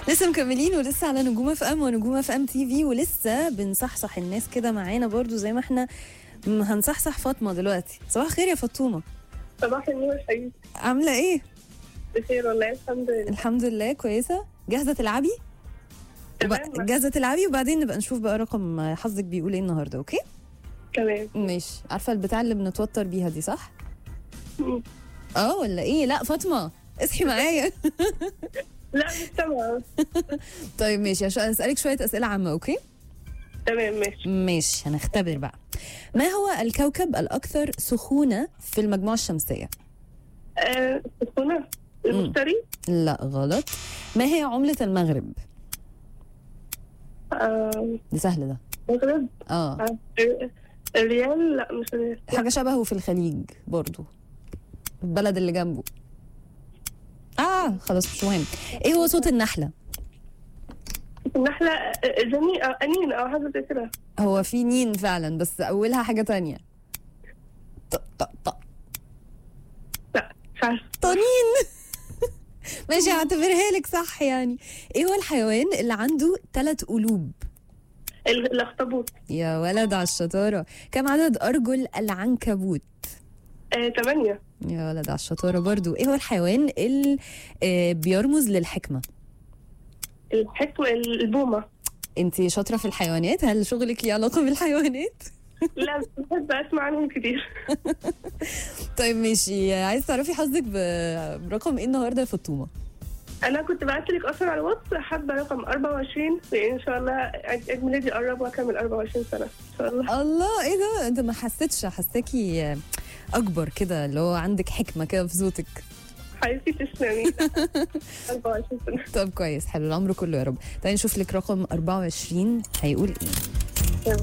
لسه مكملين ولسه على نجوم اف ام ونجوم اف ام تي في ولسه بنصحصح الناس كده معانا برضو زي ما احنا م- هنصحصح فاطمه دلوقتي صباح الخير يا فطومه صباح النور حبيبي عامله ايه بخير والله الحمد لله الحمد لله كويسه جاهزه تلعبي وب- تمام جاهزه تلعبي وبعدين نبقى نشوف بقى رقم حظك بيقول ايه النهارده اوكي تمام ماشي عارفه البتاع اللي بنتوتر بيها دي صح مم. اه ولا ايه لا فاطمه اصحي معايا لا مش سامعة طيب ماشي عشان اسالك شويه اسئله عامه اوكي تمام ماشي ماشي هنختبر بقى ما هو الكوكب الأكثر سخونة في المجموعة الشمسية؟ آه السخونة المشتري لا غلط ما هي عملة المغرب؟ آه دي سهل ده مغرب اه آه. الريال لا مش الريال حاجة شبهه في الخليج برضو البلد اللي جنبه اه خلاص مش مهم ايه هو صوت النحلة؟ النحلة آه، زني أو أنين أو حاجة زي كده هو في نين فعلا بس أولها حاجة تانية ط ط ط لا مش عارفة طنين ماشي هعتبرها لك صح يعني ايه هو الحيوان اللي عنده ثلاث قلوب؟ ال- الأخطبوط يا ولد على الشطارة كم عدد أرجل العنكبوت آه تمانية يا ولد على الشطارة برضو إيه هو الحيوان اللي آه، بيرمز للحكمة الحكمة البومة انت شاطرة في الحيوانات هل شغلك ليه علاقة بالحيوانات لا بس بحب أسمع عنهم كتير طيب ماشي عايز تعرفي حظك ب- برقم ايه النهارده يا فطومة أنا كنت بعتلك أصلا على الواتس حابة رقم 24 لأن إن شاء الله عيد عيد ميلادي قرب وأكمل 24 سنة إن شاء الله الله ايه ده انت ما حسيتش حساكي آه، اكبر كده اللي هو عندك حكمة كده في صوتك حبيبتي تسلمي 24 سنة طب كويس حلو العمر كله يا رب تعالي نشوف لك رقم 24 هيقول ايه تمام.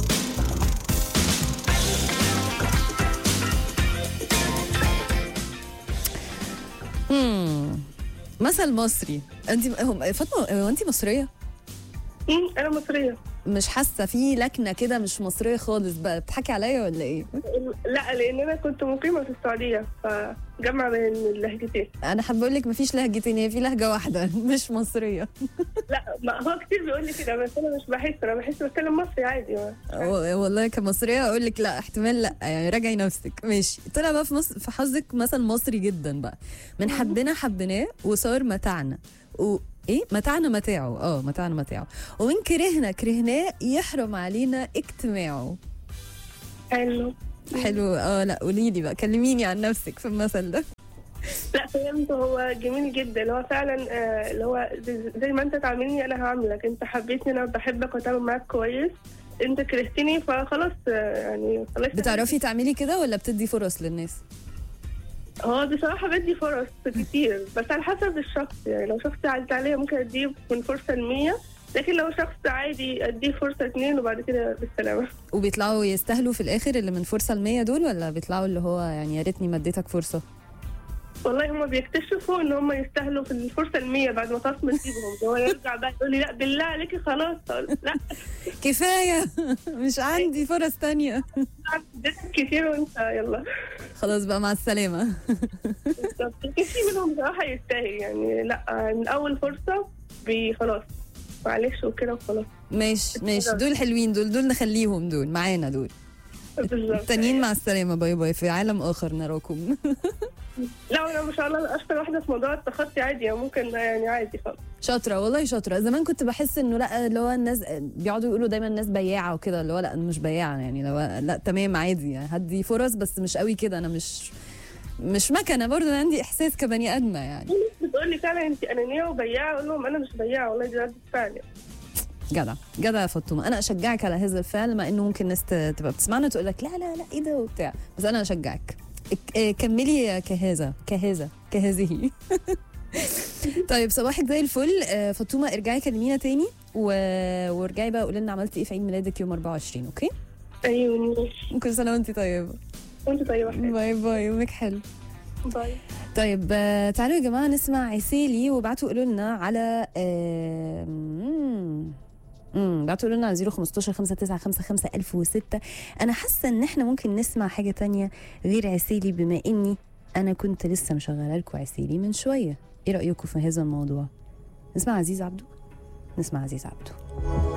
مم. مثل مصري انت هم فاطمه هو انت مصريه أمم، أنا مصرية مش حاسه في لكنه كده مش مصريه خالص بقى بتضحكي عليا ولا ايه لا لان انا كنت مقيمه في السعوديه فجمع بين اللهجتين انا حابه اقول لك مفيش لهجتين هي في لهجه واحده مش مصريه لا ما هو كتير بيقول لي كده بس انا مش بحس انا بحس بتكلم مصري عادي و- والله كمصريه اقول لك لا احتمال لا يعني راجعي نفسك ماشي طلع بقى في مصر في حظك مثل مصري جدا بقى من حبنا حبيناه وصار متاعنا و ايه متاعنا متاعه اه متاعنا متاعه ومن كرهنا كرهناه يحرم علينا اجتماعه حلو حلو اه لا قولي لي بقى كلميني عن نفسك في المثل ده لا فهمت هو جميل جدا اللي هو فعلا آه، اللي هو زي- زي ما انت تعاملني انا هعاملك انت حبيتني انا بحبك واتعامل معاك كويس انت كرهتني فخلاص آه، يعني خلاص بتعرفي تعملي كده ولا بتدي فرص للناس هو بصراحة بدي فرص كتير بس على حسب الشخص يعني لو شخص عزيز عليا ممكن اديه من فرصة المية لكن لو شخص عادي اديه فرصة اتنين وبعد كده بالسلامة وبيطلعوا يستاهلوا في الاخر اللي من فرصه المية دول ولا بيطلعوا اللي هو يعني يا ريتني ما اديتك فرصه والله هم بيكتشفوا ان هم يستاهلوا في الفرصة المية بعد ما خلاص بنسيبهم هو يرجع بقى يقول لي لا بالله عليكي خلاص أقول لا كفايه مش عندي فرص تانية اديتك كتير وانت يلا خلاص بقى مع السلامه بالظبط. في منهم بصراحة يستاهل يعني لا من اول فرصة بي خلاص معلش وكده وخلاص ماشي ماشي دول حلوين دول دول نخليهم دول معانا دول بالظبط التانيين مع السلامه باي باي في عالم اخر نراكم لا انا ما شاء الله اشطر واحده في موضوع التخطي عادي يعني ممكن يعني عادي خالص شاطره والله شاطره زمان كنت بحس انه لا اللي هو الناس بيقعدوا يقولوا دايما الناس بياعه وكده اللي هو لا انا مش بياعه يعني لو لا تمام عادي يعني هدي فرص بس مش قوي كده انا مش مش مكنه برضه أنا عندي احساس كبني ادمه يعني في ناس بتقول لي فعلا انت انانيه وبياعه اقول لهم انا مش بياعه والله دي رده فعل يعني. جدع جدع يا فاطمه انا اشجعك على هذا الفعل مع انه ممكن ناس ت- تبقى بتسمعنا تقول لك لا لا لا ايه ده وبتاع بس انا اشجعك اك- آه، كملي يا كهذا كهذا كهذه طيب صباحك زي الفل آه، فاطمه ارجعي كلمينا تاني و... وارجعي بقى قولي لنا عملتي ايه في عيد ميلادك يوم 24 اوكي ايوه ماشي كل سنه وانت طيبه وانت طيبه حلو باي باي يومك حلو باي طيب آه، تعالوا يا جماعه نسمع عسيلي وابعتوا قولوا لنا على آه، مم، امم بعتوا لنا على 015 5955 1006 انا حاسه ان احنا ممكن نسمع حاجه تانية غير عسيلي بما اني انا كنت لسه مشغله لكم عسيلي من شويه ايه رايكم في هذا الموضوع نسمع عزيز عبده نسمع عزيز عبده